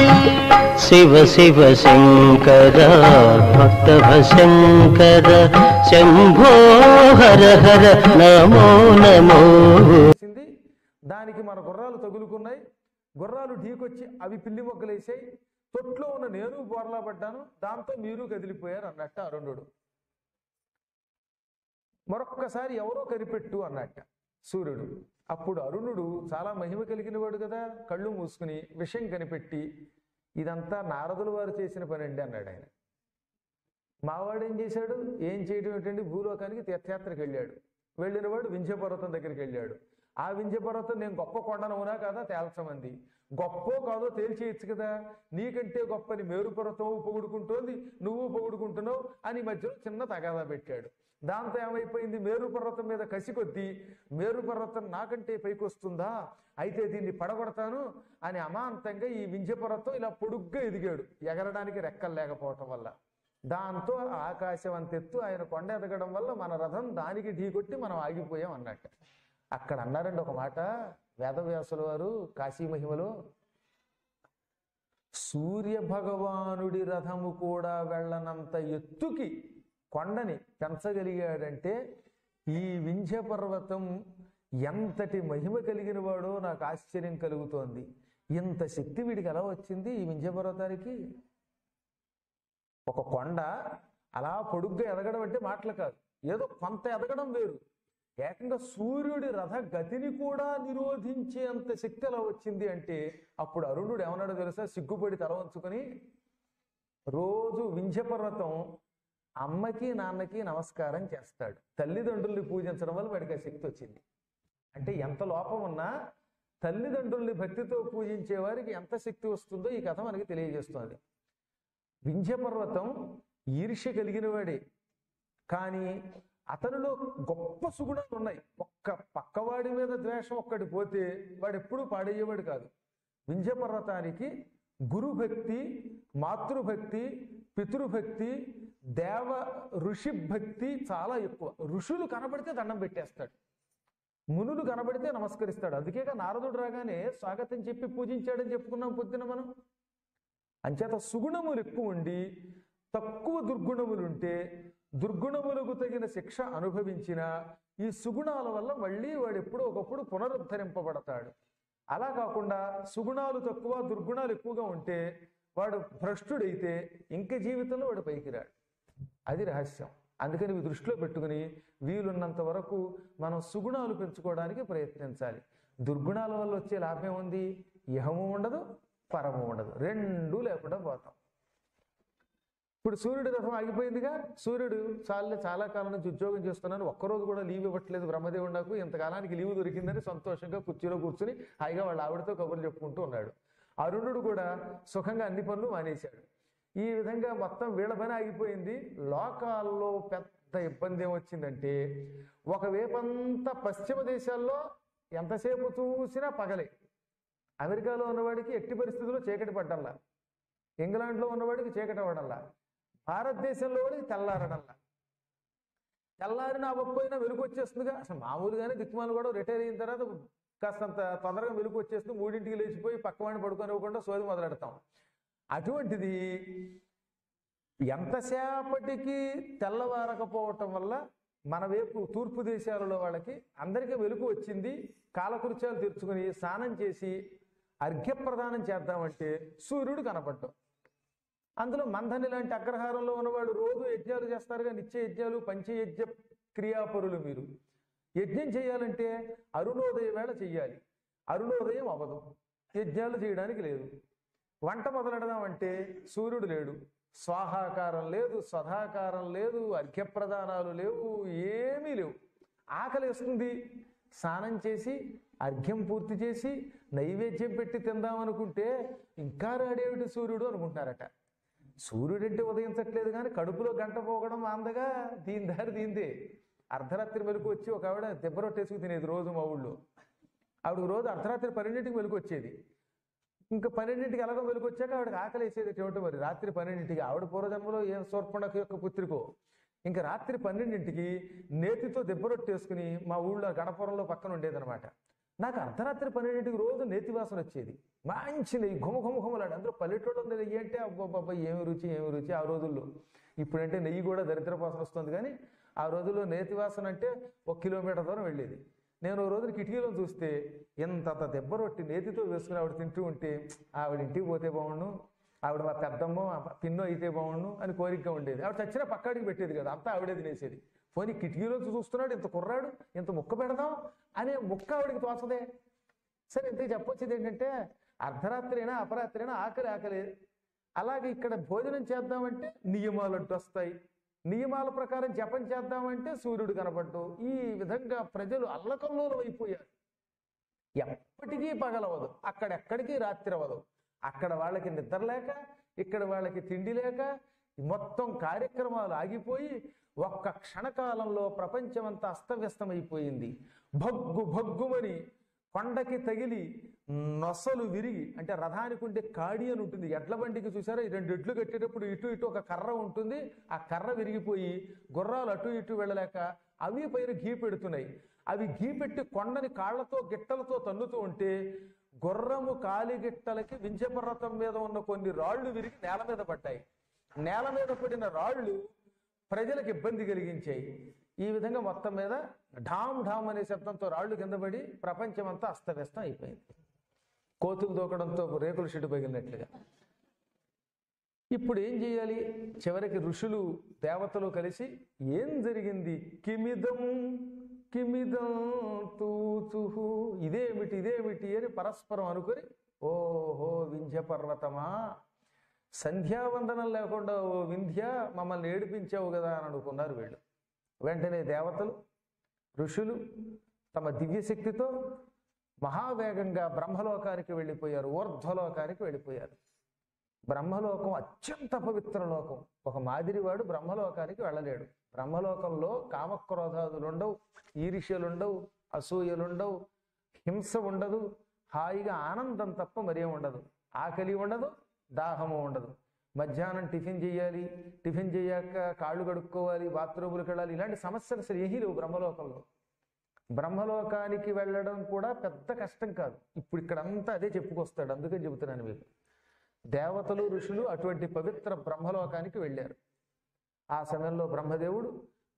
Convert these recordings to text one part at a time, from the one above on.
శివ శివ శంకర భక్త శంకర శంభో హర హర నమో నమో వచ్చింది దానికి మన గుర్రాలు తగులుకున్నాయి గుర్రాలు ఢీకొచ్చి అవి పిల్లి మొగ్గలేసాయి తొట్లో ఉన్న నేను బోర్లా పడ్డాను దాంతో మీరు కదిలిపోయారు అన్నట్ట అరుణుడు మరొక్కసారి ఎవరో కనిపెట్టు అన్నట్ట సూర్యుడు అప్పుడు అరుణుడు చాలా మహిమ కలిగిన వాడు కదా కళ్ళు మూసుకుని విషయం కనిపెట్టి ఇదంతా నారదుల వారు చేసిన పని అండి అన్నాడు ఆయన మావాడు ఏం చేశాడు ఏం చేయడం ఏంటంటే భూలోకానికి తీర్థయాత్రకు వెళ్ళాడు వెళ్ళిన వాడు వింధ్య పర్వతం దగ్గరికి వెళ్ళాడు ఆ వింధ్య పర్వతం నేను గొప్ప కొండనవునా కదా తేల్చమంది గొప్ప కాదో తేల్చేయచ్చు కదా నీకంటే గొప్పని మేరు పర్వతం పొగుడుకుంటోంది నువ్వు పొగుడుకుంటున్నావు అని మధ్యలో చిన్న తగాదా పెట్టాడు దాంతో ఏమైపోయింది మేరు పర్వతం మీద కసి కొద్దీ మేరు పర్వతం నాకంటే పైకి వస్తుందా అయితే దీన్ని పడగొడతాను అని అమాంతంగా ఈ వింధ్య పర్వతం ఇలా పొడుగ్గా ఎదిగాడు ఎగరడానికి రెక్కలు లేకపోవటం వల్ల దాంతో ఆకాశం అంతెత్తు ఆయన కొండ ఎదగడం వల్ల మన రథం దానికి ఢీకొట్టి మనం ఆగిపోయాం అన్నట్టు అక్కడ అన్నారండి ఒక మాట వేదవ్యాసుల వారు కాశీ మహిమలో సూర్య భగవానుడి రథము కూడా వెళ్ళనంత ఎత్తుకి కొండని పెంచగలిగాడంటే ఈ వింధ్య పర్వతం ఎంతటి మహిమ కలిగిన వాడో నాకు ఆశ్చర్యం కలుగుతోంది ఇంత శక్తి వీడికి ఎలా వచ్చింది ఈ వింధ్య పర్వతానికి ఒక కొండ అలా పొడుగ్గా ఎదగడం అంటే మాటలు కాదు ఏదో కొంత ఎదగడం వేరు ఏకంగా సూర్యుడి రథ గతిని కూడా నిరోధించేంత శక్తి ఎలా వచ్చింది అంటే అప్పుడు అరుణుడు ఏమన్నాడో తెలుసా సిగ్గుపడి తల వంచుకొని రోజు వింధ్య పర్వతం అమ్మకి నాన్నకి నమస్కారం చేస్తాడు తల్లిదండ్రుల్ని పూజించడం వల్ల వాడికి ఆ శక్తి వచ్చింది అంటే ఎంత లోపం ఉన్నా తల్లిదండ్రుల్ని భక్తితో పూజించే వారికి ఎంత శక్తి వస్తుందో ఈ కథ మనకి తెలియజేస్తుంది వింధ్య పర్వతం ఈర్ష్య కలిగిన వాడే కానీ అతనిలో గొప్ప సుగుణాలు ఉన్నాయి ఒక్క పక్కవాడి మీద ద్వేషం ఒక్కటి పోతే వాడు ఎప్పుడూ పాడయ్యేవాడు కాదు వింధ్య పర్వతానికి గురుభక్తి మాతృభక్తి పితృభక్తి దేవ ఋషి భక్తి చాలా ఎక్కువ ఋషులు కనబడితే దండం పెట్టేస్తాడు మునులు కనబడితే నమస్కరిస్తాడు అందుకేగా నారదుడు రాగానే స్వాగతం చెప్పి పూజించాడని చెప్పుకున్నాం పొద్దున మనం అంచేత సుగుణములు ఎక్కువ ఉండి తక్కువ దుర్గుణములుంటే దుర్గుణములకు తగిన శిక్ష అనుభవించిన ఈ సుగుణాల వల్ల మళ్ళీ వాడు ఎప్పుడో ఒకప్పుడు పునరుద్ధరింపబడతాడు అలా కాకుండా సుగుణాలు తక్కువ దుర్గుణాలు ఎక్కువగా ఉంటే వాడు భ్రష్టుడైతే ఇంక జీవితంలో వాడు పైకి రాడు అది రహస్యం అందుకని ఇవి దృష్టిలో పెట్టుకుని వీలున్నంత వరకు మనం సుగుణాలు పెంచుకోవడానికి ప్రయత్నించాలి దుర్గుణాల వల్ల వచ్చే లాభం ఉంది ఇహము ఉండదు పరము ఉండదు రెండూ లేకుండా పోతాం ఇప్పుడు సూర్యుడి రథం ఆగిపోయిందిగా సూర్యుడు చాలా చాలా కాలం నుంచి ఉద్యోగం చేస్తున్నాను ఒక్కరోజు కూడా లీవ్ ఇవ్వట్లేదు బ్రహ్మదేవుడు నాకు ఇంతకాలానికి లీవ్ దొరికిందని సంతోషంగా కుర్చీలో కూర్చుని హాయిగా వాళ్ళ ఆవిడతో కబుర్లు చెప్పుకుంటూ ఉన్నాడు అరుణుడు కూడా సుఖంగా అన్ని పనులు మానేశాడు ఈ విధంగా మొత్తం వీళ్ళ పని ఆగిపోయింది లోకాల్లో పెద్ద ఇబ్బంది ఏమొచ్చిందంటే ఒకవైపంతా పశ్చిమ దేశాల్లో ఎంతసేపు చూసినా పగలే అమెరికాలో ఉన్నవాడికి ఎట్టి పరిస్థితుల్లో చీకటి పడ్డల్లా ఇంగ్లాండ్లో ఉన్నవాడికి చీకటి అవ్వడంలా భారతదేశంలో వాడికి తెల్లారడంలా తెల్లారిన అవ్వకపోయినా వెలుగు వచ్చేస్తుందిగా అసలు మామూలుగానే దిక్కుమాలు కూడా రిటైర్ అయిన తర్వాత కాస్తంత తొందరగా వెలుగు వచ్చేస్తుంది మూడింటికి లేచిపోయి పక్కవాడిని పడుకోనివ్వకుండా సోది మొదలెడతాం అటువంటిది ఎంతసేపటికి తెల్లవారకపోవటం వల్ల మన వైపు తూర్పు దేశాలలో వాళ్ళకి అందరికీ వెలుగు వచ్చింది కాలకృత్యాలు తీర్చుకుని స్నానం చేసి అర్ఘ్యప్రదానం చేద్దామంటే సూర్యుడు కనపడ్డం అందులో మంథని లాంటి అగ్రహారంలో ఉన్నవాడు రోజు యజ్ఞాలు చేస్తారుగా నిత్య యజ్ఞాలు పంచయజ్ఞ క్రియాపరులు మీరు యజ్ఞం చేయాలంటే అరుణోదయ వేళ చెయ్యాలి అరుణోదయం అవ్వదు యజ్ఞాలు చేయడానికి లేదు వంట మొదలెడదామంటే సూర్యుడు లేడు స్వాహాకారం లేదు స్వధాకారం లేదు అర్ఘ్యప్రదానాలు లేవు ఏమీ లేవు ఆకలి వేస్తుంది స్నానం చేసి అర్ఘ్యం పూర్తి చేసి నైవేద్యం పెట్టి తిందామనుకుంటే ఇంకా రాడేమిటి సూర్యుడు అనుకుంటారట సూర్యుడు అంటే ఉదయించట్లేదు కానీ కడుపులో గంట పోగడం అందగా దీని దారి దీందే అర్ధరాత్రి వెలుగు వచ్చి ఒక ఆవిడ దెబ్బ రొట్టేసుకు తినేది రోజు మా ఊళ్ళో ఆవిడ రోజు అర్ధరాత్రి పన్నెండింటికి వెలుగు వచ్చేది ఇంకా పన్నెండింటికి ఎలాగో వెలుగు వచ్చాక ఆవిడకి ఆకలి వేసేది ఏమిటో మరి రాత్రి పన్నెండింటికి ఆవిడ పూర్వజన్మలో ఏం శూర్పణఖ యొక్క పుత్రికో ఇంకా రాత్రి పన్నెండింటికి నేతితో దెబ్బ రొట్టేసుకుని మా ఊళ్ళో గణపురంలో పక్కన ఉండేదన్నమాట నాకు అర్ధరాత్రి పన్నెండింటికి రోజు నేతి వాసన వచ్చేది మంచి నెయ్యి ఘుమ ఘుమ ఘుమలాడు అందరూ పల్లెటూళ్ళు నెయ్యి అంటే అబ్బాబ్బా ఏమి రుచి ఏమి రుచి ఆ రోజుల్లో ఇప్పుడంటే నెయ్యి కూడా దరిద్ర వాసన వస్తుంది కానీ ఆ రోజుల్లో నేతి వాసన అంటే ఒక కిలోమీటర్ దూరం వెళ్ళేది నేను ఓ రోజున కిటికీలో చూస్తే ఎంత దెబ్బ రొట్టి నేతితో వేసుకుని ఆవిడ తింటూ ఉంటే ఆవిడ ఇంటికి పోతే బాగుండు ఆవిడ మా పెద్దమ్మ మా పిన్నో అయితే బాగుండు అని కోరికగా ఉండేది ఆవిడ చచ్చినా పక్కాడికి పెట్టేది కదా అంతా ఆవిడే తినేసేది పోనీ కిటికీలోంచి చూస్తున్నాడు ఇంత కుర్రాడు ఇంత ముక్క పెడదాం అనే ముక్క ఆవిడకి తోచదే సరే ఇంతకు చెప్పొచ్చేది ఏంటంటే అర్ధరాత్రి అయినా అపరాత్రి అయినా ఆకలి ఆకలి అలాగే ఇక్కడ భోజనం చేద్దామంటే నియమాలు అంటూ వస్తాయి నియమాల ప్రకారం జపం చేద్దామంటే సూర్యుడు కనపడ్డు ఈ విధంగా ప్రజలు అల్లకల్లోలం అయిపోయారు ఎప్పటికీ పగలవదు అక్కడెక్కడికి రాత్రి అవ్వదు అక్కడ వాళ్ళకి నిద్ర లేక ఇక్కడ వాళ్ళకి తిండి లేక మొత్తం కార్యక్రమాలు ఆగిపోయి ఒక్క క్షణకాలంలో ప్రపంచమంతా అస్తవ్యస్తమైపోయింది భగ్గు భగ్గుమని కొండకి తగిలి నొసలు విరిగి అంటే రథానికి ఉండే కాడి అని ఉంటుంది ఎడ్ల బండికి చూసారా ఈ రెండు ఎడ్లు కట్టేటప్పుడు ఇటు ఇటు ఒక కర్ర ఉంటుంది ఆ కర్ర విరిగిపోయి గుర్రాలు అటు ఇటు వెళ్ళలేక అవి పైన గీ పెడుతున్నాయి అవి గీ పెట్టి కొండని కాళ్లతో గిట్టలతో తన్నుతూ ఉంటే గుర్రము కాలిగిట్టలకి వింజపర్వతం మీద ఉన్న కొన్ని రాళ్లు విరిగి నేల మీద పడ్డాయి నేల మీద పడిన రాళ్లు ప్రజలకు ఇబ్బంది కలిగించాయి ఈ విధంగా మొత్తం మీద ఢామ్ ఢామ్ అనే శబ్దంతో రాళ్లు కింద పడి ప్రపంచం అంతా అస్తవ్యస్తం అయిపోయింది కోతులు దూకడంతో రేకుల షెడ్డు పగిలినట్లుగా ఇప్పుడు ఏం చేయాలి చివరికి ఋషులు దేవతలు కలిసి ఏం జరిగింది కిమిదం కిమిదం తూచుహు ఇదేమిటి ఇదేమిటి అని పరస్పరం అనుకొని ఓహో వింధ్య పర్వతమా సంధ్యావందనం లేకుండా ఓ వింధ్య మమ్మల్ని ఏడిపించావు కదా అని అనుకున్నారు వీళ్ళు వెంటనే దేవతలు ఋషులు తమ దివ్యశక్తితో మహావేగంగా బ్రహ్మలోకానికి వెళ్ళిపోయారు ఊర్ధ్వలోకానికి వెళ్ళిపోయారు బ్రహ్మలోకం అత్యంత పవిత్ర లోకం ఒక మాదిరివాడు బ్రహ్మలోకానికి వెళ్ళలేడు బ్రహ్మలోకంలో కామక్రోధాదులు ఉండవు ఈర్ష్యలుండవు అసూయలుండవు హింస ఉండదు హాయిగా ఆనందం తప్ప మరేం ఉండదు ఆకలి ఉండదు దాహము ఉండదు మధ్యాహ్నం టిఫిన్ చేయాలి టిఫిన్ చేయాక కాళ్ళు కడుక్కోవాలి బాత్రూములకు వెళ్ళాలి ఇలాంటి సమస్యలు అసలు ఏమీ లేవు బ్రహ్మలోకంలో బ్రహ్మలోకానికి వెళ్ళడం కూడా పెద్ద కష్టం కాదు ఇప్పుడు ఇక్కడ అంతా అదే చెప్పుకొస్తాడు అందుకని చెబుతున్నాను మీకు దేవతలు ఋషులు అటువంటి పవిత్ర బ్రహ్మలోకానికి వెళ్ళారు ఆ సమయంలో బ్రహ్మదేవుడు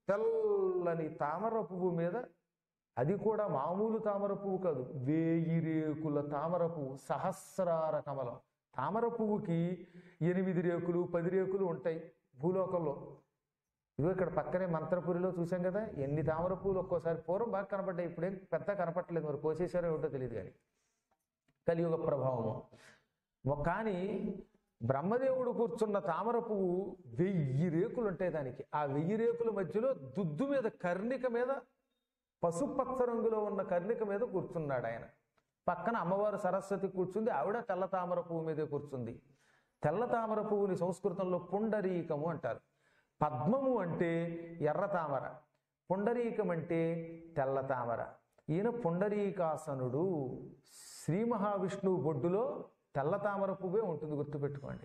తెల్లని తామర పువ్వు మీద అది కూడా మామూలు తామర పువ్వు కాదు వేయి రేకుల తామర పువ్వు సహస్రార కమలం తామర పువ్వుకి ఎనిమిది రేకులు పది రేకులు ఉంటాయి భూలోకంలో ఇదిగో ఇక్కడ పక్కనే మంత్రపురిలో చూసాం కదా ఎన్ని తామర పువ్వులు ఒక్కోసారి పూర్వం బాగా కనపడ్డాయి ఇప్పుడేం పెద్ద కనపట్టలేదు మరి కోసేసారో ఏమిటో తెలియదు కానీ కలియుగ ప్రభావము ఒక- కానీ బ్రహ్మదేవుడు కూర్చున్న తామర పువ్వు వెయ్యి రేకులు ఉంటాయి దానికి ఆ వెయ్యి రేకుల మధ్యలో దుద్దు మీద కర్ణిక మీద పసుపచ్చ రంగులో ఉన్న కర్ణిక మీద కూర్చున్నాడు ఆయన పక్కన అమ్మవారు సరస్వతి కూర్చుంది ఆవిడ తెల్ల తామర పువ్వు మీదే కూర్చుంది తెల్ల తామర పువ్వుని సంస్కృతంలో పుండరీకము అంటారు పద్మము అంటే ఎర్ర తామర పుండరీకం అంటే తెల్ల తామర ఈయన పుండరీకాసనుడు శ్రీ మహావిష్ణువు బొడ్డులో తెల్ల తామర పువ్వే ఉంటుంది గుర్తుపెట్టుకోండి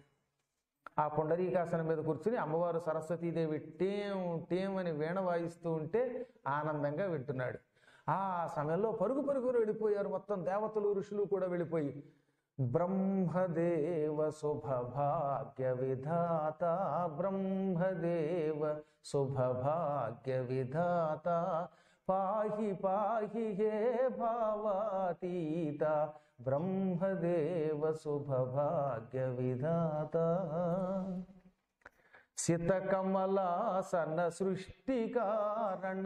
ఆ పుండరీకాసనం మీద కూర్చుని అమ్మవారు సరస్వతీదేవి టేం టేం అని వీణ వాయిస్తూ ఉంటే ఆనందంగా వింటున్నాడు ఆ సమయంలో పరుగు పరుగురు వెళ్ళిపోయారు మొత్తం దేవతలు ఋషులు కూడా వెళ్ళిపోయి బ్రహ్మదేవ శుభభాగ్య విధాత బ్రహ్మదేవ శుభభాగ్య విధాత పాహి పాహి హే భావాతీత బ్రహ్మదేవ శుభభాగ్య విధాత సితకమలాసన సృష్టి కారణ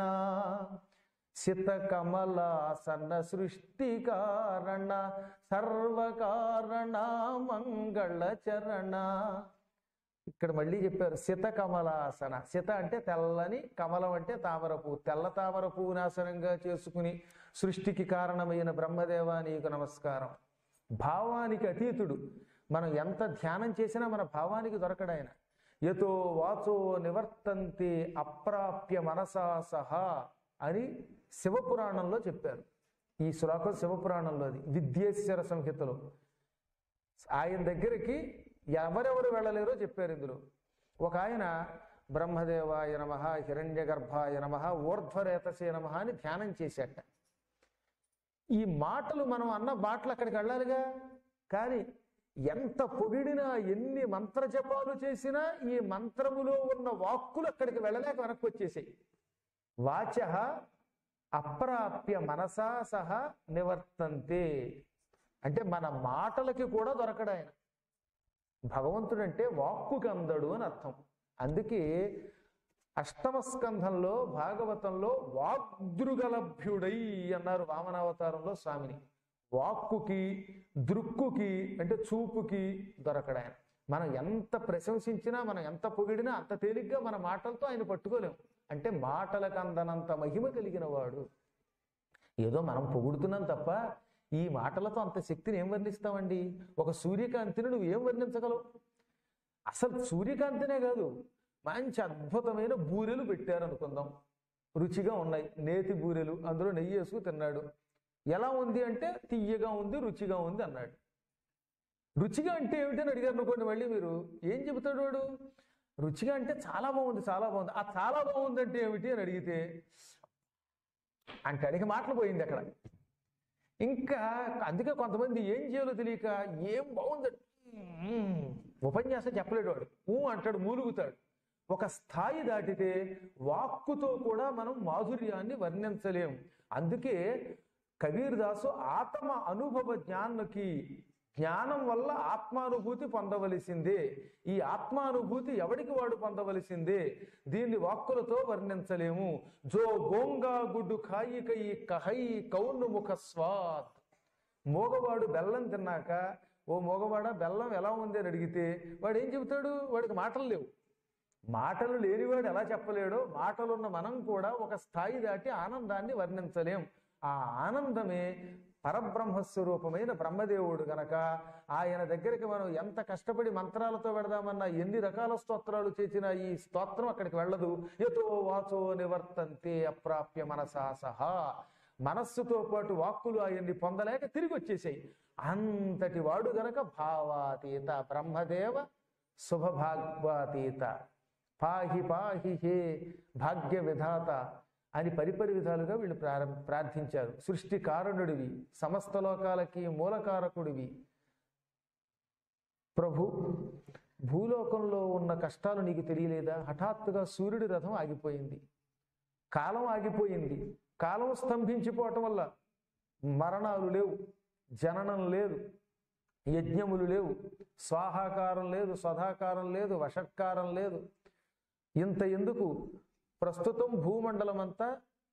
సితకమలాసన సృష్టి కారణ సర్వకారణ మంగళ చరణ ఇక్కడ మళ్ళీ చెప్పారు సిత కమలాసన సిత అంటే తెల్లని కమలం అంటే తామర పువ్వు తెల్ల తామర పువ్వుని ఆసనంగా చేసుకుని సృష్టికి కారణమైన బ్రహ్మదేవ నీకు నమస్కారం భావానికి అతీతుడు మనం ఎంత ధ్యానం చేసినా మన భావానికి దొరకడాయన యతో వాచో నివర్తంతి అప్రాప్య మనసా సహా అని శివపురాణంలో చెప్పారు ఈ శ్లోకం శివపురాణంలోది విద్యేశ్వర సంహితలో ఆయన దగ్గరికి ఎవరెవరు వెళ్ళలేరో చెప్పారు ఇందులో ఒక ఆయన బ్రహ్మదేవాయ నమ హిరణ్య గర్భాయ నమ ఊర్ధ్వరేతసే నమ అని ధ్యానం చేశాట ఈ మాటలు మనం అన్న మాటలు అక్కడికి వెళ్ళాలిగా కానీ ఎంత పొగిడినా ఎన్ని మంత్ర జపాలు చేసినా ఈ మంత్రములో ఉన్న వాక్కులు అక్కడికి వెళ్ళలేక వెనక్కి వచ్చేసాయి వాచ అప్రాప్య మనసా సహా నివర్తంతే అంటే మన మాటలకి కూడా దొరకడు ఆయన భగవంతుడంటే వాక్కుకి అందడు అని అర్థం అందుకే అష్టమ స్కంధంలో భాగవతంలో వాగ్దృగలభ్యుడై అన్నారు వామనావతారంలో స్వామిని వాక్కుకి దృక్కుకి అంటే చూపుకి దొరకడాయన మనం ఎంత ప్రశంసించినా మనం ఎంత పొగిడినా అంత తేలిగ్గా మన మాటలతో ఆయన పట్టుకోలేము అంటే మాటలకు అందనంత మహిమ కలిగిన వాడు ఏదో మనం పొగుడుతున్నాం తప్ప ఈ మాటలతో అంత శక్తిని ఏం వర్ణిస్తామండి ఒక సూర్యకాంతిని నువ్వు ఏం వర్ణించగలవు అసలు సూర్యకాంతినే కాదు మంచి అద్భుతమైన బూరెలు పెట్టారు అనుకుందాం రుచిగా ఉన్నాయి నేతి బూరెలు అందులో నెయ్యి వేసుకు తిన్నాడు ఎలా ఉంది అంటే తీయగా ఉంది రుచిగా ఉంది అన్నాడు రుచిగా అంటే ఏమిటని అడిగారు అనుకోండి మళ్ళీ మీరు ఏం చెబుతాడు వాడు రుచిగా అంటే చాలా బాగుంది చాలా బాగుంది ఆ చాలా బాగుంది అంటే ఏమిటి అని అడిగితే అంటే అడిగి మాటలు పోయింది అక్కడ ఇంకా అందుకే కొంతమంది ఏం చేయాలో తెలియక ఏం బాగుంది మ్మ్. ఉపన్యాసం చెప్పలేడు వాడు ఊ అంటాడు మూలుగుతాడు ఒక స్థాయి దాటితే వాక్కుతో కూడా మనం మాధుర్యాన్ని వర్ణించలేం అందుకే కబీర్ దాసు ఆత్మ అనుభవ జ్ఞానకి జ్ఞానం వల్ల ఆత్మానుభూతి పొందవలసిందే ఈ ఆత్మానుభూతి ఎవడికి వాడు పొందవలసిందే దీన్ని వాక్కులతో వర్ణించలేము జో గోంగా గుడ్డు కాయి కై కహై కౌను ముఖ స్వాత్ మోగవాడు బెల్లం తిన్నాక ఓ మోగవాడ బెల్లం ఎలా ఉంది అని అడిగితే వాడు ఏం చెబుతాడు వాడికి మాటలు లేవు మాటలు లేనివాడు ఎలా చెప్పలేడో మాటలున్న మనం కూడా ఒక స్థాయి దాటి ఆనందాన్ని వర్ణించలేం ఆ ఆనందమే పరబ్రహ్మ స్వరూపమైన బ్రహ్మదేవుడు గనక ఆయన దగ్గరికి మనం ఎంత కష్టపడి మంత్రాలతో పెడదామన్నా ఎన్ని రకాల స్తోత్రాలు చేసినా ఈ స్తోత్రం అక్కడికి వెళ్ళదు ఎతో వాచో నివర్తంతే అప్రాప్య మనసా సహా మనస్సుతో పాటు వాక్కులు ఆయన్ని పొందలేక తిరిగి వచ్చేసాయి అంతటి వాడు గనక భావాతీత బ్రహ్మదేవ శుభభాగ్వాతీత పాహి పాహి హే భాగ్య విధాత అని పరిపరి విధాలుగా వీళ్ళు ప్రారం ప్రార్థించారు సృష్టి కారణుడివి సమస్త లోకాలకి మూలకారకుడివి ప్రభు భూలోకంలో ఉన్న కష్టాలు నీకు తెలియలేదా హఠాత్తుగా సూర్యుడి రథం ఆగిపోయింది కాలం ఆగిపోయింది కాలం స్తంభించిపోవటం వల్ల మరణాలు లేవు జననం లేదు యజ్ఞములు లేవు స్వాహాకారం లేదు స్వధాకారం లేదు వషట్కారం లేదు ఇంత ఎందుకు ప్రస్తుతం భూమండలం అంతా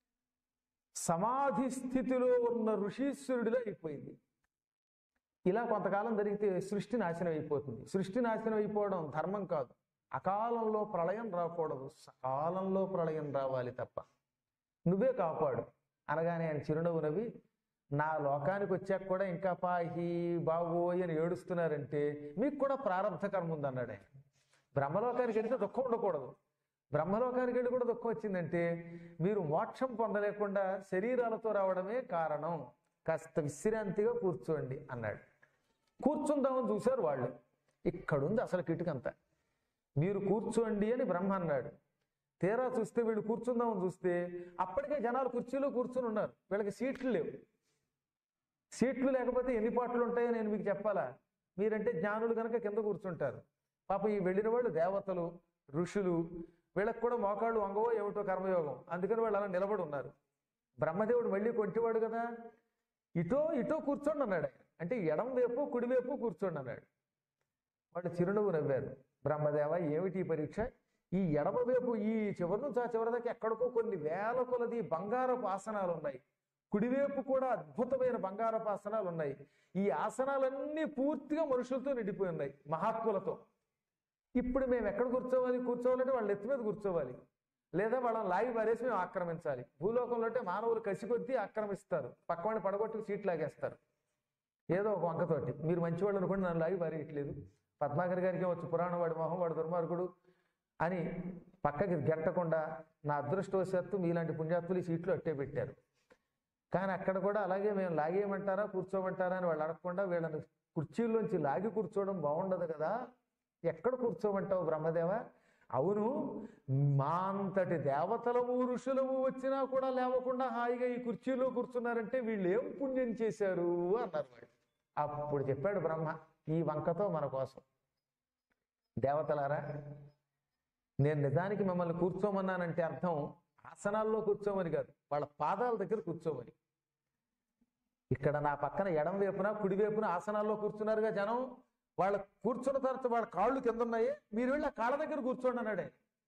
సమాధి స్థితిలో ఉన్న ఋషీశ్వరుడిలో అయిపోయింది ఇలా కొంతకాలం జరిగితే సృష్టి నాశనం అయిపోతుంది సృష్టి నాశనం అయిపోవడం ధర్మం కాదు అకాలంలో ప్రళయం రాకూడదు సకాలంలో ప్రళయం రావాలి తప్ప నువ్వే కాపాడు అనగానే ఆయన చిరునవ్వు నవ్వి నా లోకానికి వచ్చాక కూడా ఇంకా పాహి బాగోయ్ అని ఏడుస్తున్నారంటే మీకు కూడా ప్రారంభ కర్మ ఉందన్నాడు ఆయన బ్రహ్మలోకానికి వెళ్తే దుఃఖం ఉండకూడదు బ్రహ్మలోకానికి వెళ్ళి కూడా దుఃఖం వచ్చిందంటే మీరు మోక్షం పొందలేకుండా శరీరాలతో రావడమే కారణం కాస్త విశ్రాంతిగా కూర్చోండి అన్నాడు కూర్చుందామని చూశారు వాళ్ళు ఇక్కడుంది అసలు కిటుకంతా మీరు కూర్చోండి అని బ్రహ్మ అన్నాడు తీరా చూస్తే వీళ్ళు కూర్చుందామని చూస్తే అప్పటికే జనాలు కుర్చీలో కూర్చుని ఉన్నారు వీళ్ళకి సీట్లు లేవు సీట్లు లేకపోతే ఎన్ని పాటలు ఉంటాయో నేను మీకు చెప్పాలా మీరంటే జ్ఞానులు కనుక కింద కూర్చుంటారు పాప ఈ వెళ్ళిన వాళ్ళు దేవతలు ఋషులు వీళ్ళకి కూడా మోకాళ్ళు వంగవో ఏమిటో కర్మయోగం అందుకని వాళ్ళు అలా నిలబడి ఉన్నారు బ్రహ్మదేవుడు మళ్ళీ కొంటివాడు కదా ఇటో ఇటో కూర్చోండి అన్నాడు ఆయన. అంటే ఎడం వైపు కుడి వైపు కూర్చోండి అన్నాడు వాళ్ళు చిరునవ్వు నవ్వారు బ్రహ్మదేవ ఏమిటి ఈ పరీక్ష ఈ ఎడమ వైపు ఈ చివరి నుంచి ఆ చివరి దాకా ఎక్కడికో కొన్ని వేల కొలది బంగారపు ఆసనాలు ఉన్నాయి కుడివైపు కూడా అద్భుతమైన బంగారపు ఆసనాలు ఉన్నాయి ఈ ఆసనాలన్నీ పూర్తిగా మనుషులతో నిండిపోయి ఉన్నాయి మహాత్ములతో ఇప్పుడు మేము ఎక్కడ కూర్చోవాలి కూర్చోవాలంటే వాళ్ళ ఎత్తు మీద కూర్చోవాలి లేదా వాళ్ళని లాగి పారేసి మేము ఆక్రమించాలి భూలోకంలో అంటే మానవులు కసి కొద్దీ ఆక్రమిస్తారు పక్కవాడిని పడగొట్టి సీట్ లాగేస్తారు ఏదో ఒక వంకతోటి మీరు మంచివాళ్ళు అనుకోండి నన్ను లాగి పారేయట్లేదు పద్మాకర్ గారికి వచ్చు పురాణం వాడి మొహం వాడు దుర్మార్గుడు అని పక్కకి గెట్టకుండా నా అదృష్టవశాత్తు మీలాంటి పుణ్యాత్ములు ఈ సీట్లు అట్టే పెట్టారు కానీ అక్కడ కూడా అలాగే మేము లాగేయమంటారా కూర్చోమంటారా అని వాళ్ళు అడగకుండా వీళ్ళని కుర్చీల్లోంచి లాగి కూర్చోవడం బాగుండదు కదా ఎక్కడ కూర్చోమంటావు బ్రహ్మదేవ అవును మా అంతటి దేవతలము ఋషులము వచ్చినా కూడా లేవకుండా హాయిగా ఈ కుర్చీలో కూర్చున్నారంటే వీళ్ళు ఏం పుణ్యం చేశారు అన్నారు వాళ్ళు అప్పుడు చెప్పాడు బ్రహ్మ ఈ వంకతో మన కోసం దేవతలారా నేను నిజానికి మిమ్మల్ని కూర్చోమన్నానంటే అర్థం ఆసనాల్లో కూర్చోమని కాదు వాళ్ళ పాదాల దగ్గర కూర్చోమని ఇక్కడ నా పక్కన ఎడం వైపున కుడి వైపున ఆసనాల్లో కూర్చున్నారుగా జనం వాళ్ళ కూర్చున్న తర్వాత వాళ్ళ కాళ్ళు కింద ఉన్నాయి మీరు వెళ్ళి ఆ కాళ్ళ దగ్గర కూర్చోండి అన్నాడే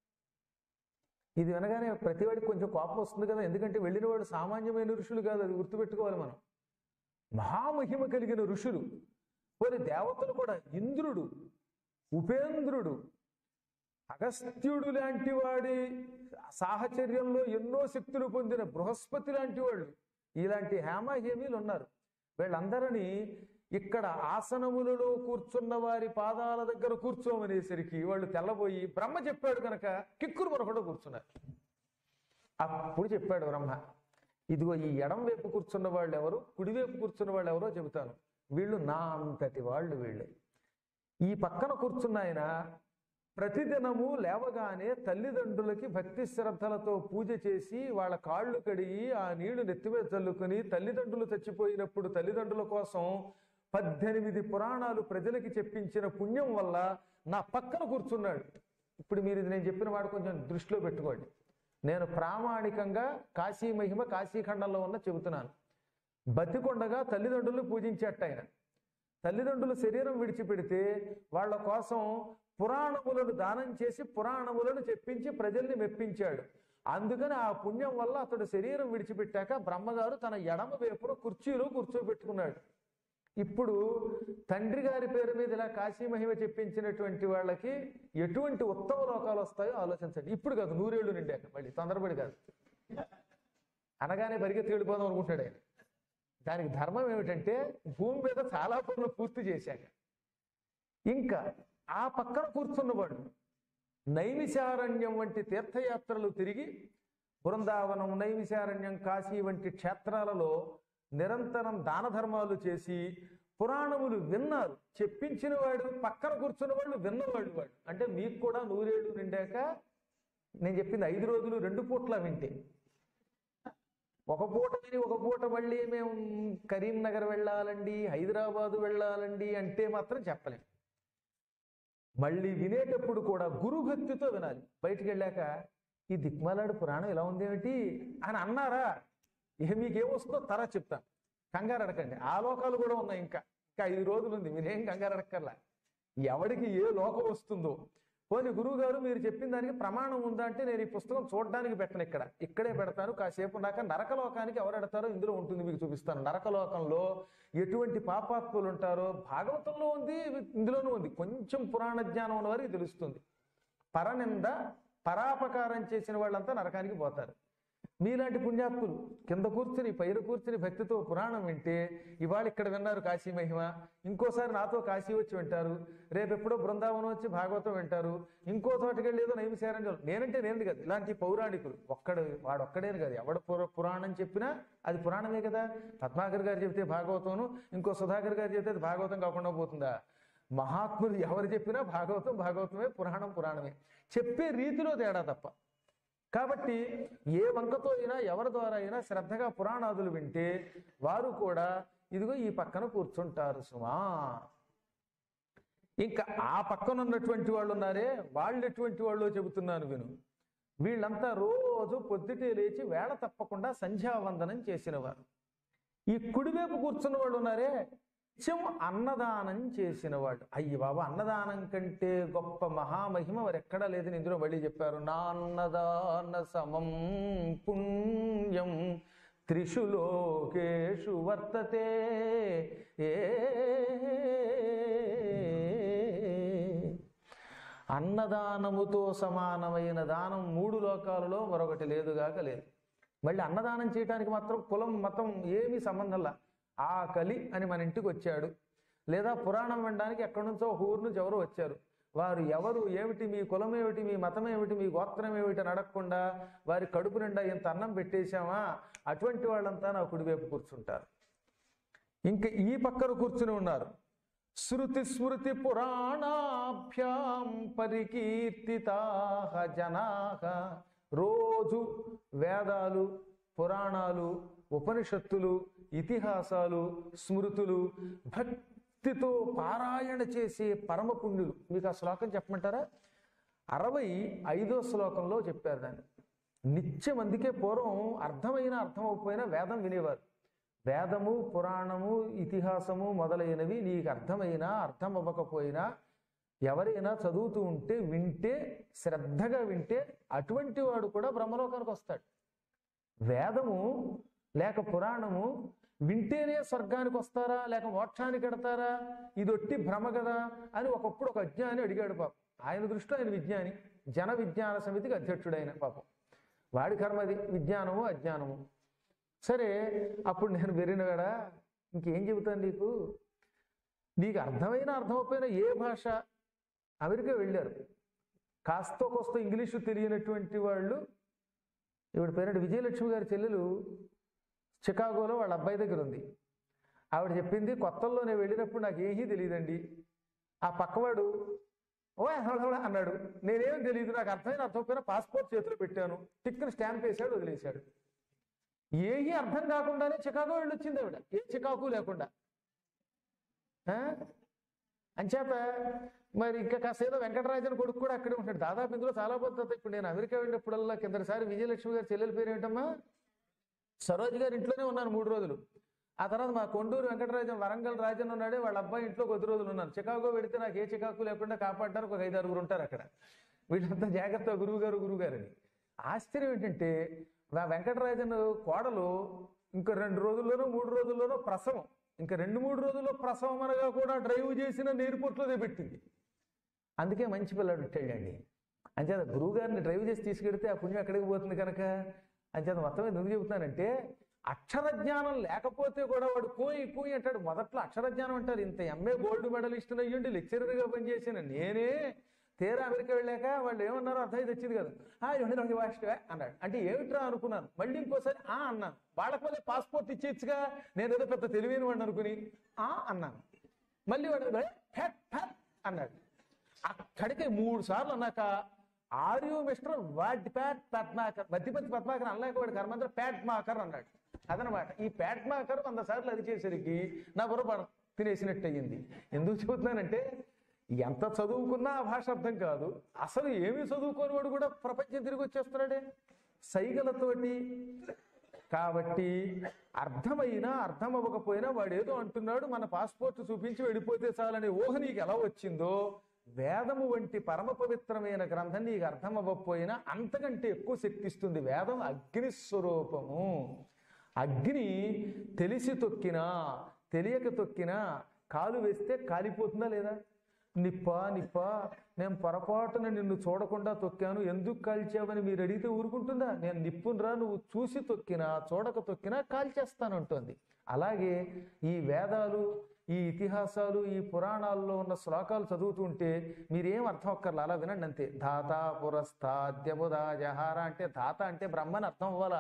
ఇది వినగానే ప్రతివాడికి కొంచెం కోపం వస్తుంది కదా ఎందుకంటే వెళ్ళిన వాడు సామాన్యమైన ఋషులు కాదు అది గుర్తుపెట్టుకోవాలి మనం మహామహిమ కలిగిన ఋషులు కొన్ని దేవతలు కూడా ఇంద్రుడు ఉపేంద్రుడు అగస్త్యుడు లాంటి వాడి సాహచర్యంలో ఎన్నో శక్తులు పొందిన బృహస్పతి లాంటి వాళ్ళు ఇలాంటి హేమహేమీలు ఉన్నారు వీళ్ళందరినీ ఇక్కడ ఆసనములలో కూర్చున్న వారి పాదాల దగ్గర కూర్చోమనేసరికి వాళ్ళు తెల్లబోయి బ్రహ్మ చెప్పాడు కనుక కిక్కురు మరొకడు కూర్చున్నారు అప్పుడు చెప్పాడు బ్రహ్మ ఇదిగో ఈ ఎడం వైపు కూర్చున్న వాళ్ళు ఎవరు కుడివైపు కూర్చున్న వాళ్ళు ఎవరో చెబుతాను వీళ్ళు నా అంతటి వాళ్ళు వీళ్ళు ఈ పక్కన కూర్చున్న ఆయన ప్రతిదినము లేవగానే తల్లిదండ్రులకి భక్తి శ్రద్ధలతో పూజ చేసి వాళ్ళ కాళ్ళు కడిగి ఆ నీళ్లు నెత్తిమీద చల్లుకొని తల్లిదండ్రులు చచ్చిపోయినప్పుడు తల్లిదండ్రుల కోసం పద్దెనిమిది పురాణాలు ప్రజలకి చెప్పించిన పుణ్యం వల్ల నా పక్కన కూర్చున్నాడు ఇప్పుడు మీరు ఇది నేను చెప్పిన వాడు కొంచెం దృష్టిలో పెట్టుకోండి నేను ప్రామాణికంగా కాశీ మహిమ కాశీఖండంలో ఉన్న చెబుతున్నాను బతికొండగా తల్లిదండ్రులు పూజించేట ఆయన తల్లిదండ్రులు శరీరం విడిచిపెడితే వాళ్ళ కోసం పురాణములను దానం చేసి పురాణములను చెప్పించి ప్రజల్ని మెప్పించాడు అందుకని ఆ పుణ్యం వల్ల అతడు శరీరం విడిచిపెట్టాక బ్రహ్మగారు తన ఎడమ వైపున కుర్చీలో కూర్చోబెట్టుకున్నాడు ఇప్పుడు తండ్రి గారి పేరు మీద ఇలా కాశీ మహిమ చెప్పించినటువంటి వాళ్ళకి ఎటువంటి ఉత్తమ లోకాలు వస్తాయో ఆలోచించండి ఇప్పుడు కాదు నూరేళ్లు నిండాక మళ్ళీ తొందరపడి కాదు అనగానే పరిగెత్తి వెళ్ళిపోదాం అనుకుంటాడు ఆయన దానికి ధర్మం ఏమిటంటే భూమి మీద చాలా పనులు పూర్తి చేశాక ఇంకా ఆ పక్కన కూర్చున్నవాడు నైమిషారణ్యం వంటి తీర్థయాత్రలు తిరిగి బృందావనం నైమిషారణ్యం కాశీ వంటి క్షేత్రాలలో నిరంతరం దాన ధర్మాలు చేసి పురాణములు విన్నారు చెప్పించిన వాడు పక్కన కూర్చున్న వాళ్ళు విన్నవాడు వాడు అంటే మీకు కూడా నూరేళ్లు నిండాక నేను చెప్పింది ఐదు రోజులు రెండు పూట్ల వింటే ఒక పూట విని ఒక పూట మళ్ళీ మేము కరీంనగర్ వెళ్ళాలండి హైదరాబాదు వెళ్ళాలండి అంటే మాత్రం చెప్పలేం మళ్ళీ వినేటప్పుడు కూడా గురుభక్తితో వినాలి బయటికి వెళ్ళాక ఈ దిక్మాలాడు పురాణం ఇలా ఉందేమిటి అని అన్నారా ఇక మీకేమొస్తుందో తరా చెప్తాను కంగారు అడకండి ఆ లోకాలు కూడా ఉన్నాయి ఇంకా ఇంకా ఐదు రోజులు ఉంది మీరేం కంగారు అడక్కర్లా ఎవడికి ఏ లోకం వస్తుందో పోనీ గురువు గారు మీరు చెప్పిన దానికి ప్రమాణం ఉందా అంటే నేను ఈ పుస్తకం చూడడానికి పెట్టను ఇక్కడ ఇక్కడే పెడతాను కాసేపు నాక నరకలోకానికి ఎవరు ఎడతారో ఇందులో ఉంటుంది మీకు చూపిస్తాను నరకలోకంలో ఎటువంటి పాపాత్ములు ఉంటారో భాగవతంలో ఉంది ఇందులోనూ ఉంది కొంచెం పురాణ జ్ఞానం ఉన్న వారికి తెలుస్తుంది పరనింద పరాపకారం చేసిన వాళ్ళంతా నరకానికి పోతారు మీలాంటి పుణ్యాత్ములు కింద కూర్చుని పైన కూర్చుని భక్తితో పురాణం వింటే ఇవాళ ఇక్కడ విన్నారు కాశీ మహిమ ఇంకోసారి నాతో కాశీ వచ్చి వింటారు రేపెప్పుడో బృందావనం వచ్చి భాగవతం వింటారు ఇంకో చోటకి వెళ్ళి ఏదో నైమిశారణ్యం నేనంటే నేను కాదు ఇలాంటి పౌరాణికులు ఒక్కడు వాడు ఒక్కడే కాదు ఎవడు పుర పురాణం చెప్పినా అది పురాణమే కదా పద్మాకర్ గారు చెప్తే భాగవతం ఇంకో సుధాకర్ గారు చెప్తే అది భాగవతం కాకుండా పోతుందా మహాత్ములు ఎవరు చెప్పినా భాగవతం భాగవతమే పురాణం పురాణమే చెప్పే రీతిలో తేడా తప్ప కాబట్టి ఏ వంకతో అయినా ఎవరి ద్వారా అయినా శ్రద్ధగా పురాణాదులు వింటే వారు కూడా ఇదిగో ఈ పక్కన కూర్చుంటారు సుమా ఇంకా ఆ పక్కన ఉన్నటువంటి వాళ్ళు ఉన్నారే వాళ్ళు ఎటువంటి వాళ్ళు చెబుతున్నాను విను వీళ్ళంతా రోజు పొద్దుటే లేచి వేళ తప్పకుండా సంధ్యావందనం చేసినవారు ఈ కుడివైపు కూర్చున్న వాళ్ళు ఉన్నారే నిత్యం అన్నదానం చేసిన వాడు అయ్యి బాబా అన్నదానం కంటే గొప్ప మహామహిమ మరి ఎక్కడా లేదని ఇందులో మళ్ళీ చెప్పారు నా అన్నదాన సమం పుణ్యం త్రిషు లోకేషు వర్తతే ఏ అన్నదానముతో సమానమైన దానం మూడు లోకాలలో మరొకటి లేదుగాక లేదు మళ్ళీ అన్నదానం చేయడానికి మాత్రం కులం మతం ఏమీ సంబంధంలా ఆకలి అని మన ఇంటికి వచ్చాడు లేదా పురాణం వినడానికి ఎక్కడి నుంచో ఒక ఊరు నుంచి ఎవరో వచ్చారు వారు ఎవరు ఏమిటి మీ కులం ఏమిటి మీ మతం ఏమిటి మీ గోత్రం ఏమిటి అని అడగకుండా వారి కడుపు నిండా ఇంత అన్నం పెట్టేశామా అటువంటి వాళ్ళంతా నా కుడివైపు కూర్చుంటారు ఇంకా ఈ పక్కన కూర్చుని ఉన్నారు శృతి స్మృతి పురాణాభ్యాం పరికీర్తితా జనాహ రోజు వేదాలు పురాణాలు ఉపనిషత్తులు ఇతిహాసాలు స్మృతులు భక్తితో పారాయణ చేసే పరమ పుణ్యులు మీకు ఆ శ్లోకం చెప్పమంటారా అరవై ఐదో శ్లోకంలో చెప్పారు దాన్ని నిత్యం అందుకే పూర్వం అర్థమైన అర్థమైపోయినా వేదం వినేవారు వేదము పురాణము ఇతిహాసము మొదలైనవి నీకు అర్థమైనా అర్థం అవ్వకపోయినా ఎవరైనా చదువుతూ ఉంటే వింటే శ్రద్ధగా వింటే అటువంటి వాడు కూడా బ్రహ్మలోకానికి వస్తాడు వేదము లేక పురాణము వింటేనే స్వర్గానికి వస్తారా లేక మోక్షానికి ఎడతారా ఇది ఒట్టి భ్రమ కదా అని ఒకప్పుడు ఒక అజ్ఞాని అడిగాడు పాపం ఆయన దృష్టిలో ఆయన విజ్ఞాని జన విజ్ఞాన సమితికి అధ్యక్షుడైన పాపం వాడి కర్మది విజ్ఞానము అజ్ఞానము సరే అప్పుడు నేను వెరినగాడా ఇంకేం చెబుతాను నీకు నీకు అర్థమైనా అర్థమైపోయినా ఏ భాష అమెరికా వెళ్ళారు కాస్త కోస్త ఇంగ్లీషు తెలియనటువంటి వాళ్ళు ఇవిడ పేరెంట్ విజయలక్ష్మి గారి చెల్లెలు చికాగోలో వాళ్ళ అబ్బాయి దగ్గర ఉంది ఆవిడ చెప్పింది కొత్తల్లో నేను వెళ్ళినప్పుడు నాకు ఏమీ తెలియదండి ఆ పక్కవాడు ఓ హళహళ అన్నాడు నేనేం తెలియదు నాకు అర్థమైన అర్థమైపోయినా పాస్పోర్ట్ చేతిలో పెట్టాను టిక్ని స్టాంప్ వేశాడు వదిలేశాడు ఏమీ అర్థం కాకుండానే చికాగో వెళ్ళొచ్చింది ఆవిడ ఏ చికాకు లేకుండా ఆ? అంచేత మరి ఇంకా కాసేదో వెంకటరాజన్ కొడుకు కూడా అక్కడే ఉంటాడు దాదాపు ఇందులో చాలా పద్ధతి ఇప్పుడు నేను అమెరికా వెళ్ళినప్పుడల్లా కిందసారి విజయలక్ష్మి గారి చెల్లెల పేరు ఏంటమ్మా సరోజ్ గారి ఇంట్లోనే ఉన్నాను మూడు రోజులు ఆ తర్వాత మా కొండూరు వెంకటరాజన్ వరంగల్ రాజన్ ఉన్నాడే వాళ్ళ అబ్బాయి ఇంట్లో కొద్ది రోజులు ఉన్నాను చికాగో వెళితే నాకు ఏ చికాకు లేకుండా కాపాడడానికి ఒక ఐదు ఆరుగురు ఉంటారు అక్కడ వీళ్ళంతా జాగ్రత్త గురువు గారు గురువు గారు అని ఆశ్చర్యం ఏంటంటే ఆ వెంకటరాజన్ కోడలు ఇంకో రెండు రోజుల్లోనో మూడు రోజుల్లోనో ప్రసవం ఇంకా రెండు మూడు రోజుల్లో ప్రసవం అనగా కూడా డ్రైవ్ చేసిన ఎయిర్పోర్ట్లోనే పెట్టింది అందుకే మంచి పిల్లాడు పెట్టాడండి అంచేత గురువు గారిని డ్రైవ్ చేసి తీసుకెడితే ఆ పుణ్యం ఎక్కడికి పోతుంది కనుక అంచేత మొత్తం మీద ఎందుకు చెబుతానంటే అక్షర జ్ఞానం లేకపోతే కూడా వాడు కోయి కోయి అంటాడు మొదట్లో అక్షర జ్ఞానం అంటారు ఇంత ఎంఏ గోల్డ్ మెడలిస్ట్ అయ్యండి లెక్చరర్గా పనిచేసిన నేనే తీరా అమెరికా వెళ్ళాక వాళ్ళు ఏమన్నారో అర్థం అయితే వచ్చింది కదా ఆ ఇవ్వండి నాకు వాష్వే అన్నాడు అంటే ఏమిట్రా అనుకున్నాను మళ్ళీ ఇంకోసారి ఆ అన్నాను వాళ్ళకి మళ్ళీ పాస్పోర్ట్ ఇచ్చేచ్చుగా నేను ఏదో పెద్ద తెలివైన వాడిని అనుకుని ఆ అన్నాను మళ్ళీ వాడు "ఏ, ఫ్యాట్, ఫ్యాట్" అన్నాడు అక్కడికి మూడు సార్లు అన్నాక ఆర్యూ మిస్టర్ వాట్ ప్యాట్ పద్మాకర్ మధ్యపతి పద్మాకర్ అన్నాక వాడు కర్మంత్ర ప్యాట్ మాకర్ అన్నాడు అదనమాట ఈ ప్యాట్ మాకర్ వంద సార్లు అది చేసరికి నా బుర్ర తినేసినట్టు అయ్యింది ఎందుకు చెబుతున్నానంటే ఎంత చదువుకున్నా ఆ భాష అర్థం కాదు అసలు ఏమి చదువుకోని వాడు కూడా ప్రపంచం తిరిగి వచ్చేస్తున్నాడే సైగలతోటి కాబట్టి అర్థమైనా అర్థం అవ్వకపోయినా వాడు ఏదో అంటున్నాడు మన పాస్పోర్ట్ చూపించి వెళ్ళిపోతే చాలనే ఊహ నీకు ఎలా వచ్చిందో వేదము వంటి పరమ పవిత్రమైన గ్రంథం నీకు అర్థం అవ్వకపోయినా అంతకంటే ఎక్కువ శక్తిస్తుంది వేదం అగ్ని స్వరూపము అగ్ని తెలిసి తొక్కినా తెలియక తొక్కినా కాలు వేస్తే కాలిపోతుందా లేదా నిప్ప నిప్ప నేను పొరపాటున నిన్ను చూడకుండా తొక్కాను ఎందుకు కాల్చావని మీరు అడిగితే ఊరుకుంటుందా నేను నిప్పునరా నువ్వు చూసి తొక్కినా చూడక తొక్కినా కాల్చేస్తానంటోంది అలాగే ఈ వేదాలు ఈ ఇతిహాసాలు ఈ పురాణాల్లో ఉన్న శ్లోకాలు చదువుతుంటే మీరేం అర్థం అక్కర్లా అలా వినండి అంతే ధాత పురస్థాద్యముదా జహార అంటే ధాత అంటే బ్రహ్మని అర్థం అవ్వాలా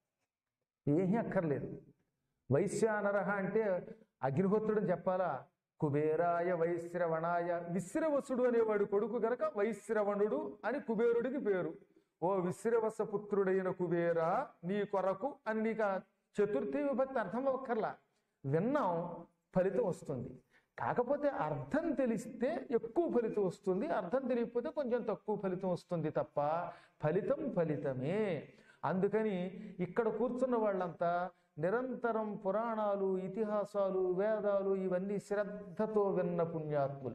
ఏమీ అక్కర్లేదు వైశ్యానరహ అంటే అగ్నిహోత్రుడని చెప్పాలా కుబేరాయ వైశ్రవణాయ విశ్రవసుడు అనేవాడు కొడుకు గనక వైశ్రవణుడు అని కుబేరుడికి పేరు ఓ విశ్రవస పుత్రుడైన కుబేరా నీ కొరకు అని నీకు ఆ చతుర్థి విభక్తి అర్థం అక్కర్లా విన్నాం ఫలితం వస్తుంది కాకపోతే అర్థం తెలిస్తే ఎక్కువ ఫలితం వస్తుంది అర్థం తెలియకపోతే కొంచెం తక్కువ ఫలితం వస్తుంది తప్ప ఫలితం ఫలితమే అందుకని ఇక్కడ కూర్చున్న వాళ్ళంతా నిరంతరం పురాణాలు ఇతిహాసాలు వేదాలు ఇవన్నీ శ్రద్ధతో విన్న పుణ్యాత్ములు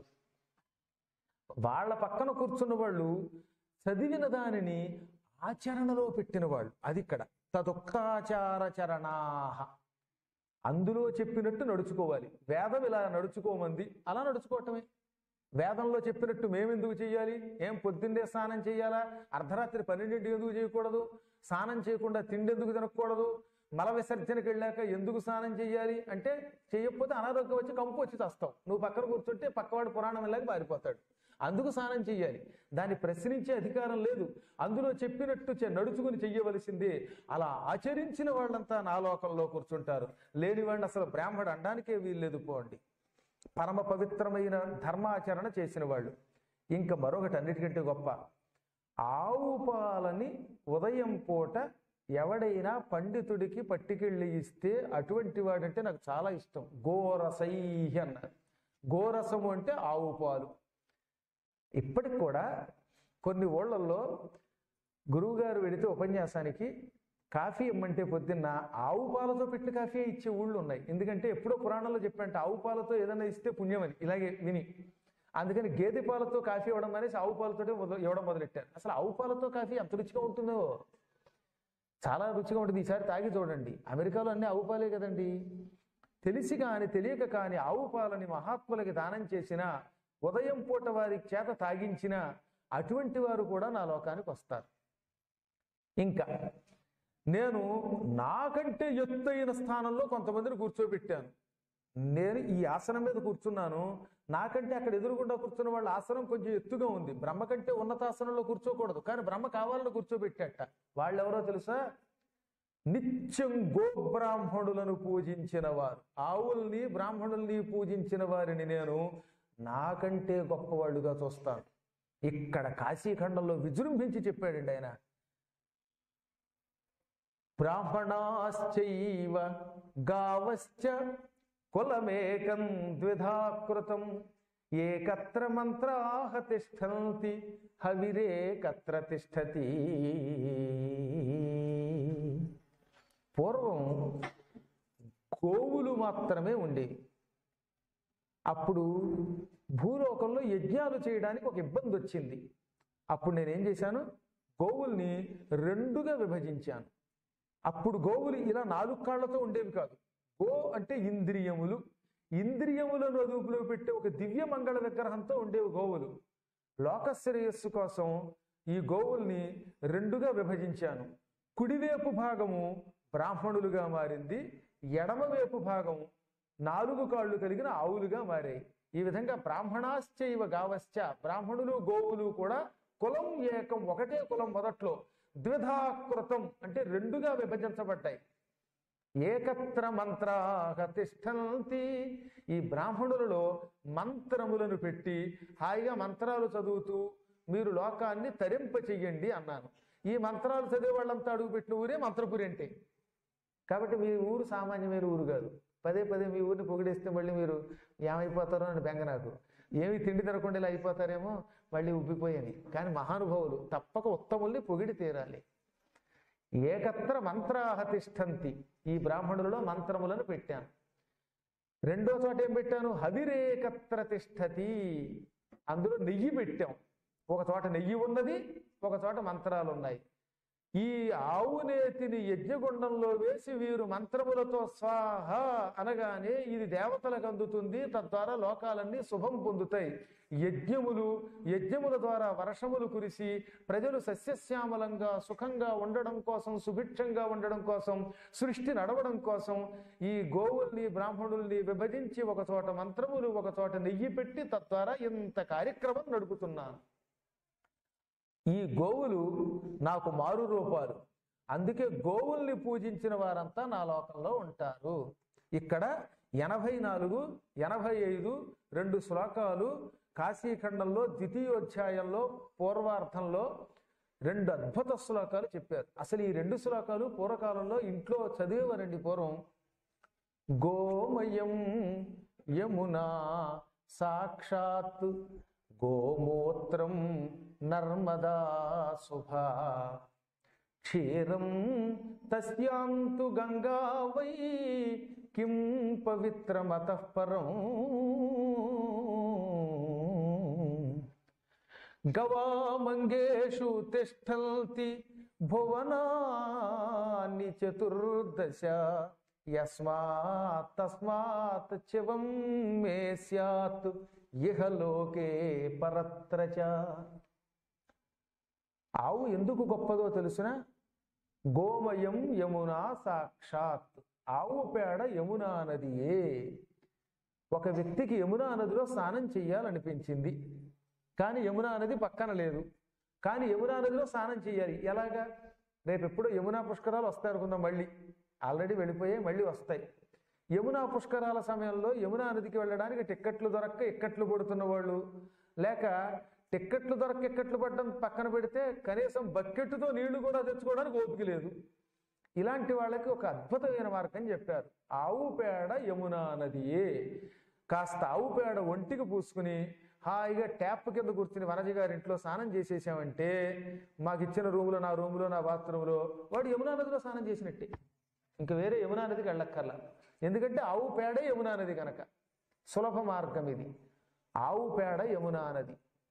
వాళ్ళ పక్కన కూర్చున్న వాళ్ళు చదివిన దానిని ఆచరణలో పెట్టిన వాళ్ళు అది ఇక్కడ తదొక్తాచార చరణాహ అందులో చెప్పినట్టు నడుచుకోవాలి వేదం ఇలా నడుచుకోమంది అలా నడుచుకోవటమే వేదంలో చెప్పినట్టు మేమెందుకు చెయ్యాలి ఏం పొద్దున్నే స్నానం చేయాలా అర్ధరాత్రి పన్నెండింటికి ఎందుకు చేయకూడదు స్నానం చేయకుండా తిండి ఎందుకు తినకూడదు మల విసర్జనకి వెళ్ళాక ఎందుకు స్నానం చేయాలి అంటే చేయకపోతే అనారోగ్యం వచ్చి కంపు వచ్చి చస్తావు నువ్వు పక్కన కూర్చుంటే పక్కవాడు పురాణం వెళ్ళాక పారిపోతాడు అందుకు స్నానం చేయాలి దాన్ని ప్రశ్నించే అధికారం లేదు అందులో చెప్పినట్టు చె- నడుచుకుని చెయ్యవలసిందే అలా ఆచరించిన వాళ్ళంతా నా లోకంలో కూర్చుంటారు లేని వాడిని అసలు బ్రాహ్మడు అనడానికే వీల్లేదు పోండి పరమ పవిత్రమైన ధర్మాచరణ చేసిన వాళ్ళు ఇంకా మరొకటి అన్నిటికంటే గొప్ప ఆవు పాలని ఉదయం పూట ఎవడైనా పండితుడికి పట్టుకెళ్ళి ఇస్తే అటువంటి వాడంటే నాకు చాలా ఇష్టం గోరసై అన్నారు గోరసము అంటే ఆవు పాలు ఇప్పటికి కూడా కొన్ని ఊళ్ళల్లో గురువుగారు వెడితే ఉపన్యాసానికి కాఫీ ఇమ్మంటే పొద్దున్న ఆవు పాలతో పెట్టిన కాఫీ ఇచ్చే ఊళ్ళు ఉన్నాయి ఎందుకంటే ఎప్పుడో పురాణంలో చెప్పంటే ఆవు పాలతో ఏదైనా ఇస్తే పుణ్యమని ఇలాగే విని అందుకని గేదె పాలతో కాఫీ ఇవ్వడం అనేసి ఆవు పాలతోటే మొదలు ఇవ్వడం మొదలెట్టారు అసలు ఆవు పాలతో కాఫీ ఎంత రుచిగా ఉంటుందో చాలా రుచిగా ఉంటుంది ఈసారి తాగి చూడండి అమెరికాలో అన్ని ఆవు పాలే కదండి తెలిసి కాని తెలియక కాని ఆవు పాలని మహాత్ములకి దానం చేసిన ఉదయం పూట వారి చేత తాగించిన అటువంటి వారు కూడా నా లోకానికి వస్తారు ఇంకా నేను నాకంటే ఎత్తైన స్థానంలో కొంతమందిని కూర్చోబెట్టాను నేను ఈ ఆసనం మీద కూర్చున్నాను నాకంటే అక్కడ ఎదురుగుండా కూర్చున్న వాళ్ళ ఆసనం కొంచెం ఎత్తుగా ఉంది బ్రహ్మ కంటే ఉన్నతాసనంలో కూర్చోకూడదు కానీ బ్రహ్మ కావాలని కూర్చోబెట్టాట వాళ్ళు ఎవరో తెలుసా నిత్యం గోబ్రాహ్మణులను పూజించిన వారు ఆవుల్ని బ్రాహ్మణుల్ని పూజించిన వారిని నేను నాకంటే గొప్పవాళ్ళుగా చూస్తాను ఇక్కడ కాశీఖండంలో విజృంభించి చెప్పాడండి ఆయన బ్రాహ్మణాశ్చైవ గావశ్చ కులమేకం ద్విధాకృతం ఏకత్ర మంత్రాహ తిష్టంతి హవిరేకత్ర తిష్టతి పూర్వం గోవులు మాత్రమే ఉండేవి అప్పుడు భూలోకంలో యజ్ఞాలు చేయడానికి ఒక ఇబ్బంది వచ్చింది అప్పుడు నేనేం చేశాను గోవుల్ని రెండుగా విభజించాను అప్పుడు గోవులు ఇలా నాలుగు కాళ్లతో ఉండేవి కాదు గో అంటే ఇంద్రియములు ఇంద్రియములను అదుపులో పెట్టే ఒక దివ్య మంగళ విగ్రహంతో ఉండేవి గోవులు లోక శ్రేయస్సు కోసం ఈ గోవుల్ని రెండుగా విభజించాను కుడివైపు భాగము బ్రాహ్మణులుగా మారింది ఎడమవైపు భాగం నాలుగు కాళ్ళు కలిగిన ఆవులుగా మారాయి ఈ విధంగా బ్రాహ్మణాశ్చైవ గావశ్చ బ్రాహ్మణులు గోవులు కూడా కులం ఏకం ఒకటే కులం మొదట్లో ద్విధాకృతం అంటే రెండుగా విభజించబడ్డాయి ఏకత్ర మంత్రాహ తిష్టంతి ఈ బ్రాహ్మణులలో మంత్రములను పెట్టి హాయిగా మంత్రాలు చదువుతూ మీరు లోకాన్ని తరింప చెయ్యండి అన్నాను ఈ మంత్రాలు చదివే వాళ్ళంతా అడుగుపెట్టిన ఊరే మంత్రపురి అంటే కాబట్టి మీ ఊరు సామాన్యమైన ఊరు కాదు పదే పదే మీ ఊరిని పొగిడేస్తే మళ్ళీ మీరు ఏమైపోతారో అని బెంగ నాకు ఏమి తిండి తినకుండా ఇలా అయిపోతారేమో మళ్ళీ ఉబ్బిపోయని కానీ మహానుభావులు తప్పక ఉత్తముల్ని పొగిడి తీరాలి ఏకత్ర మంత్రాహ తిష్టంతి ఈ బ్రాహ్మణులలో మంత్రములను పెట్టాను రెండో చోట ఏం పెట్టాను హవిరేకత్ర తిష్టతి అందులో నెయ్యి పెట్టాం ఒక చోట నెయ్యి ఉన్నది ఒక చోట మంత్రాలు ఉన్నాయి ఈ ఆవు నేతిని యజ్ఞగుండంలో వేసి వీరు మంత్రములతో స్వాహ అనగానే ఇది దేవతలకు అందుతుంది తద్వారా లోకాలన్నీ శుభం పొందుతాయి యజ్ఞములు యజ్ఞముల ద్వారా వర్షములు కురిసి ప్రజలు సస్యశ్యామలంగా సుఖంగా ఉండడం కోసం సుభిక్షంగా ఉండడం కోసం సృష్టి నడవడం కోసం ఈ గోవుల్ని బ్రాహ్మణుల్ని విభజించి ఒక చోట మంత్రములు ఒక చోట నెయ్యి పెట్టి తద్వారా ఇంత కార్యక్రమం నడుపుతున్నాను ఈ గోవులు నాకు మారు రూపాలు అందుకే గోవుల్ని పూజించిన వారంతా నా లోకంలో ఉంటారు ఇక్కడ ఎనభై నాలుగు ఎనభై ఐదు రెండు శ్లోకాలు కాశీఖండంలో ద్వితీయోధ్యాయంలో పూర్వార్థంలో రెండు అద్భుత శ్లోకాలు చెప్పారు అసలు ఈ రెండు శ్లోకాలు పూర్వకాలంలో ఇంట్లో చదివేవారండి పూర్వం గోమయం యమునా సాక్షాత్ గోమూత్రం నర్మదా శుభా క్షీరం తస్యాంతు గంగా వై కిం పవిత్రమత పరం గవామంగేషు తిష్టల్తి భువనాన్ని చతుర్దశ యస్మాత్ తస్మాత్ చివం మే స్యాత్ ఇహ లోకే పరత్ర చ. ఆవు ఎందుకు గొప్పదో తెలుసిన గోమయం యమునా సాక్షాత్ ఆవు పేడ యమునా నదియే ఒక వ్యక్తికి యమునా నదిలో స్నానం చెయ్యాలనిపించింది కానీ యమునా నది పక్కన లేదు కానీ యమునా నదిలో స్నానం చేయాలి ఎలాగా రేపు ఎప్పుడో యమునా పుష్కరాలు వస్తాయి అనుకుందాం మళ్ళీ ఆల్రెడీ వెళ్ళిపోయాయి మళ్ళీ వస్తాయి యమునా పుష్కరాల సమయంలో యమునా నదికి వెళ్ళడానికి టిక్కెట్లు దొరక్క ఇక్కట్లు పడుతున్న వాళ్ళు లేక టిక్కెట్లు దొరక్క ఇక్కట్లు పడడం పక్కన పెడితే కనీసం బకెట్తో నీళ్లు కూడా తెచ్చుకోవడానికి ఓపిక లేదు ఇలాంటి వాళ్ళకి ఒక అద్భుతమైన మార్గం చెప్పారు ఆవు పేడ యమునా నదియే కాస్త ఆవు పేడ ఒంటికి పూసుకుని హాయిగా ట్యాప్ కింద కూర్చుని వనజ గారి ఇంట్లో స్నానం చేసేసామంటే మాకు ఇచ్చిన రూములో నా రూములో నా బాత్రూంలో వాడు యమునా నదిలో స్నానం చేసినట్టే ఇంకా వేరే యమునా నదికి వెళ్ళక్కర్లా ఎందుకంటే ఆవు పేడే యమునా నది కనుక సులభ మార్గం ఇది ఆవు పేడ యమునా నది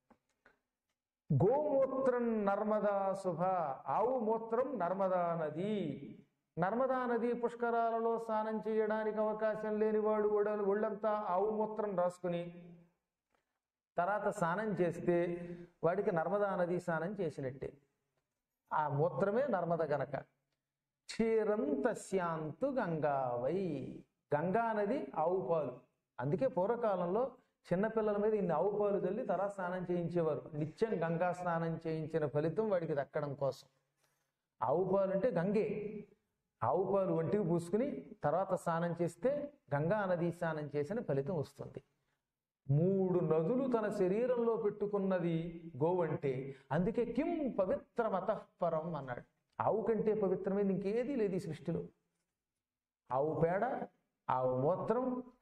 గోమూత్రం నర్మదా శుభ ఆవు మూత్రం నర్మదా నది నర్మదా నది పుష్కరాలలో స్నానం చేయడానికి అవకాశం లేని వాడు ఒడ- ఒళ్ళంతా ఆవు మూత్రం రాసుకుని తర్వాత స్నానం చేస్తే వాడికి నర్మదా నది స్నానం చేసినట్టే ఆ మూత్రమే నర్మద గనక క్షీరంత శాంతు గంగావై గంగా నది ఆవు పాలు అందుకే పూర్వకాలంలో చిన్నపిల్లల మీద ఇన్ని ఆవు పాలు తల్లి తరా స్నానం చేయించేవారు నిత్యం గంగా స్నానం చేయించిన ఫలితం వాడికి దక్కడం కోసం ఆవు పాలు అంటే గంగే ఆవు పాలు ఒంటికి పూసుకుని తర్వాత స్నానం చేస్తే గంగా నది స్నానం చేసిన ఫలితం వస్తుంది మూడు నదులు తన శరీరంలో పెట్టుకున్నది గోవంటే అందుకే కిం పవిత్రమతఃపరం అన్నాడు ఆవు కంటే పవిత్రమైనది ఇంకేదీ లేదు ఈ సృష్టిలో ఆవు పేడ ఆవు మూత్రం